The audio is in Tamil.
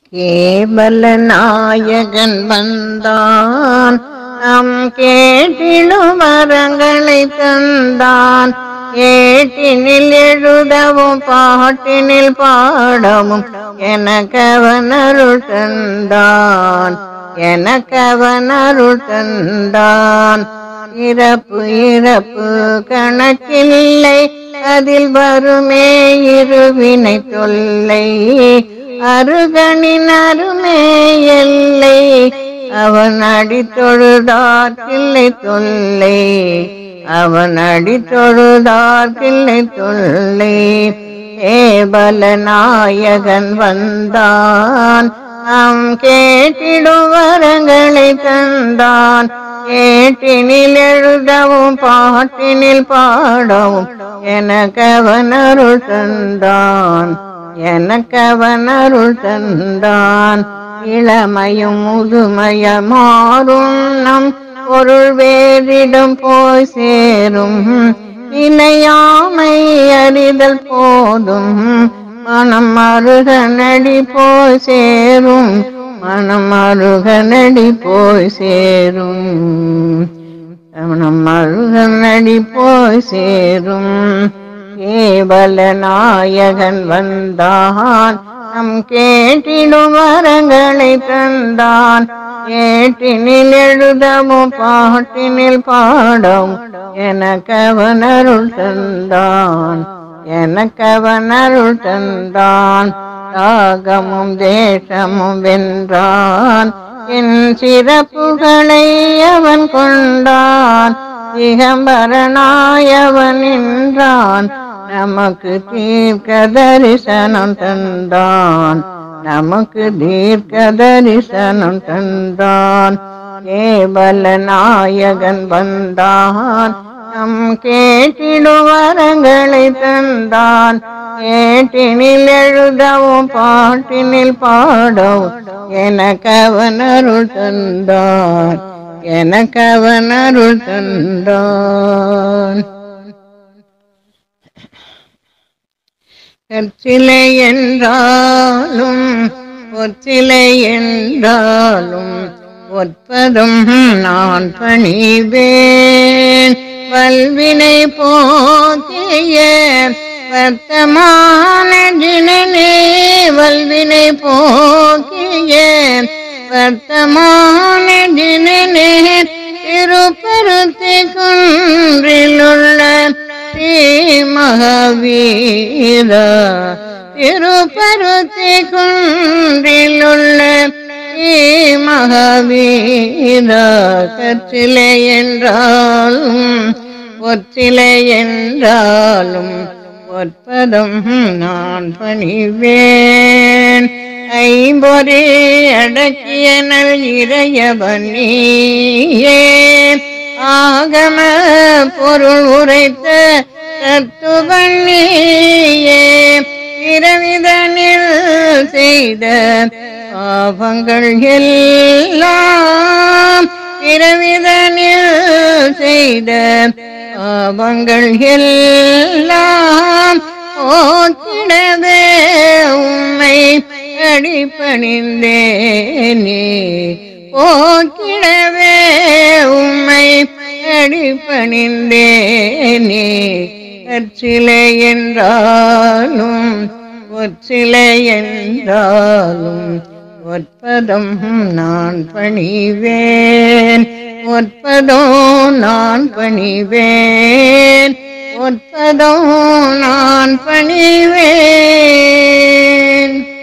கேவல நாயகன் வந்தான் நம் கேட்டிடும் வரங்களை தந்தான் ஏட்டினில் எழுதவும் பாட்டினில் பாடவும் எனக்கவன் அருள் தந்தான் எனக்கவன் அருள் தந்தான் இறப்பு இறப்பு கணக்கில்லை அதில் வருமே இருவினை தொல்லை அருகனின் அருமே எல்லை அவன் அடி தொழுதார்க்கில்லை தொல்லை அவன் அடி தொழுதார்க்கில்லை தொல்லை ஏபல நாயகன் வந்தான் நாம் கேட்டிடும் வரங்களை தந்தான் ஏட்டினில் எழுதவும் பாட்டினில் பாடவும் எனக்கவன் அருள் தந்தான் எனக்கவன் அருள் தந்தான் இளமையும் முதுமயமாறும் நம் பொருள் வேறிடம் போய் சேரும் நிலையாமை அறிதல் போதும் மனம் அருக நடி போய் சேரும் மனம் அருக நடி போய் சேரும் மனம் அருக நடி போய் சேரும் கேவல நாயகன் வந்தான் நம் கேட்டிடும் வரங்களை தந்தான் ஏட்டினில் எழுதவும் பாட்டினில் பாடவும் எனக்கவன் அருள் தந்தான் எனக்கவன் அருள் தந்தான் ராகமும் தேசமும் வென்றான் என் சிறப்புகளை அவன் கொண்டான் திகம்பரனாயவன் நின்றான் நமக்கு தீர்க்க தரிசனம் தந்தான் நமக்கு தீர்க்க தரிசனம் தந்தான் கேவல நாயகன் வந்தான் நம் கேட்டிடும் வரங்களை தந்தான் ஏட்டினில் எழுதவும் பாட்டினில் பாடவும் எனக்கவன் அருள் தந்தான் எனக்கவன் அருள் தந்தான் கற்சிலை என்றாலும் பொற்சிலை என்றாலும் ஒற்பதும் நான் பணிவேன் வல்வினை போக்கிய வர்த்தமான ஜினனே வல்வினை போக்கிய வர்த்தமான ஜினனே திருப்பருத்தி குன்றிலுள்ள ஸ்ரீ மகாவீர திருப்பருத்தி குன்றிலுள்ள ஸ்ரீ மகாவீர கற்றிலை என்றாலும் ஒற்றிலை என்றாலும் ஒற்பதும் நான் பணிவேன் ஐம்பொறி அடக்கிய நல் இறையவனியே ஆகம பொருள் உரைத்த தத்துவண்ணியே இரவிதனில் செய்த பாவங்கள் எல்லாம் இரவிதனில் செய்த பாவங்கள் எல்லாம் போக்கிடவே உம்மை அடிப்பணிந்தேனே போக்கிடவே உம்மை அடிப்பணிந்தேனே கற்சிலை என்றாலும் ஒற்றிலை என்றாலும் ஒற்பதும் நான் பணிவேன் ஒற்பதோ நான் பணிவேன் ஒற்பதோ நான் பணிவேன்